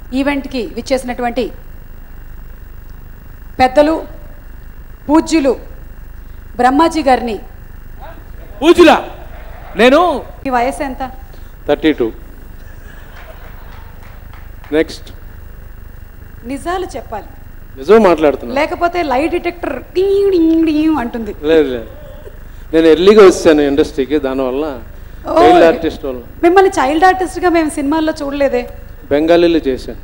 ఈవెంట్కి విచ్చేసినటువంటి పెద్దలు పూజ్యులు బ్రహ్మాజీ గారిని పూజులా నేను మీ వయసు ఎంత థర్టీ టూ నెక్స్ట్ నిజాలు చెప్పాలి నిజం మాట్లాడుతున్నా లేకపోతే లై డిటెక్టర్ అంటుంది లేదు లేదు నేను ఎర్లీగా వచ్చాను ఇండస్ట్రీకి దానివల్ల ఓ. చైల్డ్ ఆర్టిస్ట్ వల్ల మిమ్మల్ని చైల్డ్ ఆర్టిస్ట్గా మేము సినిమాల్లో చూడలేదే బెంగాలీలో చేశాను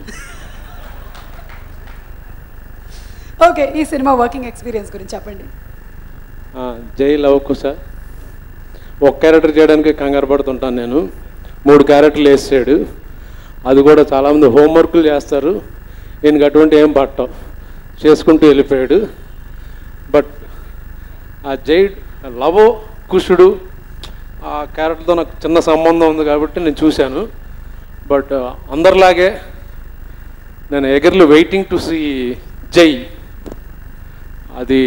ఓకే ఈ సినిమా వర్కింగ్ ఎక్స్పీరియన్స్ గురించి చెప్పండి ఆ, జై లవ్ కుశ ఒక క్యారెక్టర్ చేయడానికి కంగారు పడుతుంటాను నేను మూడు క్యారెక్టర్లు వేసాడు అది కూడా చాలామంది హోంవర్క్లు చేస్తారు ఈయనకి అటువంటి ఏం పట్టం చేసుకుంటూ వెళ్ళిపోయాడు బట్ ఆ జై లవ్ కుషుడు ఆ క్యారెక్టర్తో నాకు చిన్న సంబంధం ఉంది కాబట్టి నేను చూశాను బట్ అందరిలాగే నేను ఎగర్లు వెయిటింగ్ టు సీ జై అది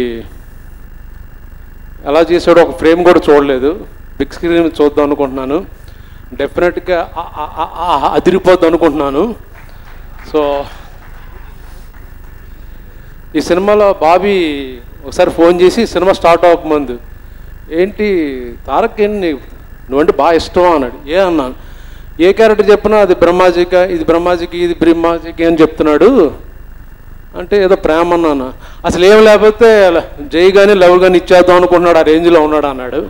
ఎలా చేసాడో ఒక ఫ్రేమ్ కూడా చూడలేదు బిగ్ స్క్రీన్ చూద్దాం అనుకుంటున్నాను డెఫినెట్గా ఆ- ఆ- ఆ- ఆ- అదిరిపోద్ది అనుకుంటున్నాను సో ఈ సినిమాలో బాబీ ఒకసారి ఫోన్ చేసి సినిమా స్టార్ట్ అవ్వకముందు ఏంటి తారక్ ఏంటి నువ్వంటే బాగా ఇష్టం అన్నాడు ఏ అన్నాను ఏ క్యారెక్టర్ చెప్పినా అది బ్రహ్మాజిక ఇది బ్రహ్మాజికి ఇది బ్రహ్మాజికి అని చెప్తున్నాడు అంటే ఏదో ప్రేమ అన్నాను అసలు ఏం లేకపోతే జై కానీ లవ్ కానీ ఇచ్చేద్దాం అనుకుంటున్నాడు ఆ రేంజ్లో ఉన్నాడు అన్నాడు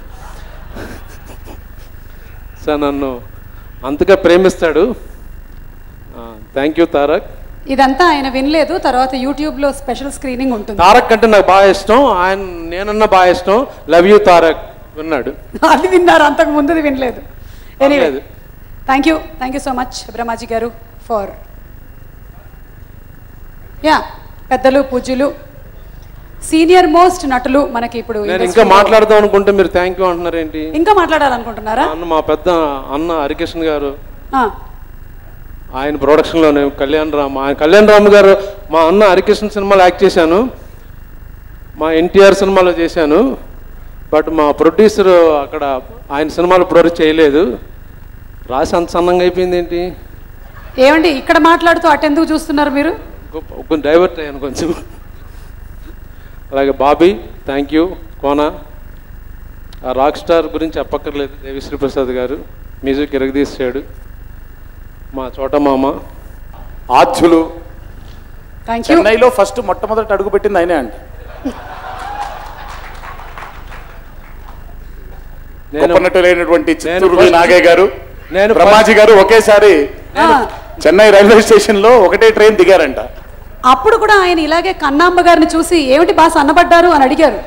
సార్ నన్ను అంతగా ప్రేమిస్తాడు థ్యాంక్ యూ తారక్ ఇదంతా ఆయన వినలేదు తర్వాత యూట్యూబ్లో స్పెషల్ స్క్రీనింగ్ ఉంటుంది తారక్ అంటే నాకు బాగా ఇష్టం ఆయన నేనన్నా బాగా ఇష్టం లవ్ యూ తారక్ విన్నాడు అది విన్నారు అంతకు ముందుది వినలేదు ఎనీవే పర్లేదు. Thank you thank you so much Brahmaji గారు ఫర్ యా పెద్దలు పూజ్యులు సీనియర్ మోస్ట్ నటులు మనకి ఇప్పుడు నేను ఇంకా industry లో- మాట్లాడదాం అనుకుంటే మీరు థ్యాంక్ యూ అంటున్నారు ఏంటి ఇంకా మాట్లాడాలనుకుంటున్నారా అన్న మా పెద్ద అన్న హరికృష్ణ గారు ఆ, ఆయన ప్రొడక్షన్లోనే కళ్యాణ్ రామ్ ఆయన కళ్యాణ్ రామ్ గారు మా అన్న హరికృష్ణ సినిమాలో యాక్ట్ చేశాను మా ఎన్టీఆర్ సినిమాలో చేశాను బట్ మా ప్రొడ్యూసర్ అక్కడ ఆయన సినిమాలో ప్రొడ్యూస్ చేయలేదు రాసి అంత సన్నంగా అయిపోయింది ఏంటి ఏమండి ఇక్కడ మాట్లాడుతూ అటెందుకు చూస్తున్నారు మీరు గొప్ప- కొంచెం డైవర్ట్ అయ్యాను కొంచెం అలాగే బాబీ థ్యాంక్ యూ కోన ఆ రాక్ స్టార్ గురించి చెప్పక్కర్లేదు దేవిశ్రీ ప్రసాద్ గారు మ్యూజిక్ ఎరగదీసాడు మా చోట మామ ఆద్యులు థ్యాంక్ యూ చెన్నైలో ఫస్ట్ మొట్టమొదటి అడుగు పెట్టింది ఆయనే అండి నేను గొప్ప నటులైనటువంటి చిత్తూరు first- నాగయ్య గారు నేను బ్రహ్మాజీ గారు ఒకేసారి చెన్నై రైల్వే స్టేషన్ లో ఒకటే ట్రైన్ దిగారంట అప్పుడు కూడా ఆయన ఇలాగే కన్నాంబ గారిని చూసి ఏమిటి బాస్ అన్నబడ్డారు అని అడిగారు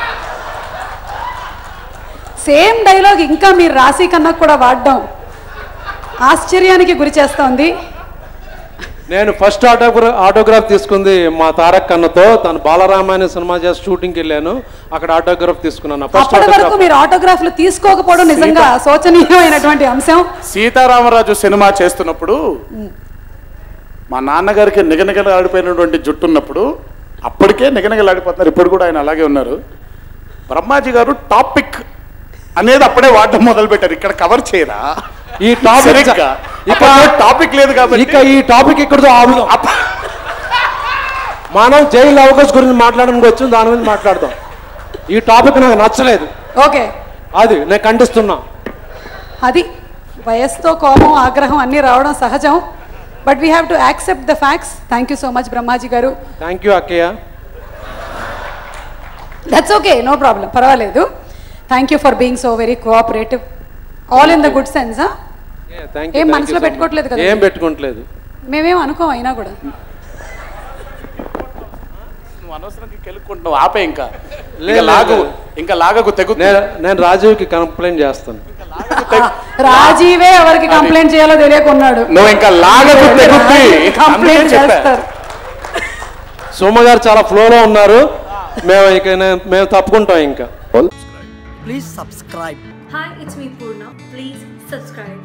సేమ్ డైలాగ్ ఇంకా మీరు రాశి కన్నా కూడా వాడడం ఆశ్చర్యానికి గురి చేస్తోంది నేను ఫస్ట్ ఆటోగ్రాఫ్ ఆటోగ్రాఫ్ తీసుకుంది మా తారక్ అన్నతో తను బాలరామాయణ సినిమా చేసి షూటింగ్కి వెళ్ళాను అక్కడ ఆటోగ్రాఫ్ తీసుకున్నాను ఫస్ట్ అప్పటి వరకు ఆటోగ్రాఫ్ మీరు ఆటోగ్రాఫ్లు తీసుకోకపోవడం నిజంగా శోచనీయమైనటువంటి అంశం సీతారామరాజు సినిమా చేస్తున్నప్పుడు మా నాన్నగారికి నిగనిగలాడిపోయినటువంటి జుట్టు ఉన్నప్పుడు అప్పటికే నిగనిగలాడిపోతున్నారు ఇప్పుడు కూడా ఆయన అలాగే ఉన్నారు బ్రహ్మాజీ గారు టాపిక్ అనేది అప్పుడే వాడడం మొదలు పెట్టారు ఇక్కడ కవర్ చేయరా ఈ టాపిక్ సరిగ్గా ఇక టాపిక్ లేదు కాబట్టి ఇక ఈ టాపిక్ ఇక్కడితో ఆపుదాం అప్ప- మనం జైలు అవకాశం గురించి మాట్లాడడానికి వచ్చింది దాని గురించి మాట్లాడదాం ఈ టాపిక్ నాకు నచ్చలేదు ఓకే అది నేను ఖండిస్తున్నా అది వయస్సుతో కోపం ఆగ్రహం అన్నీ రావడం సహజం but we have to accept the facts thank you so much Brahmaji గారు థ్యాంక్ యూ అక్కయ్య దట్స్ ఓకే నో ప్రాబ్లం పర్వాలేదు thank you for being so very cooperative all in the good sense Yeah, thank you, ఏం thank you మనసులో so much. పెట్టుకోవట్లేదు కదా ఏం పెట్టుకోవట్లేదు మేమేం అనుకోం అయినా కూడా నువ్వు అనవసరంగా కెలుక్కుంటున్నావు ఆపే ఇంకా లేదు, ఇంకా లాగు లేదు. ఇంకా లాగకు తెగు నేను నేను రాజీవ్కి కంప్లైంట్ చేస్తాను రాజీవే ఎవరికి కంప్లైంట్ చేయాలో తెలియకున్నాడు నువ్వు ఇంకా లాగకు తెగుద్ది కంప్లైంట్ అందుకే చెప్పా. చేస్తారు సుమ గారు చాలా ఫ్లోలో ఉన్నారు మేము ఇక నేను- మేము తప్పుకుంటాం ఇంకా Please subscribe. Hi, it's me Purna. Please subscribe.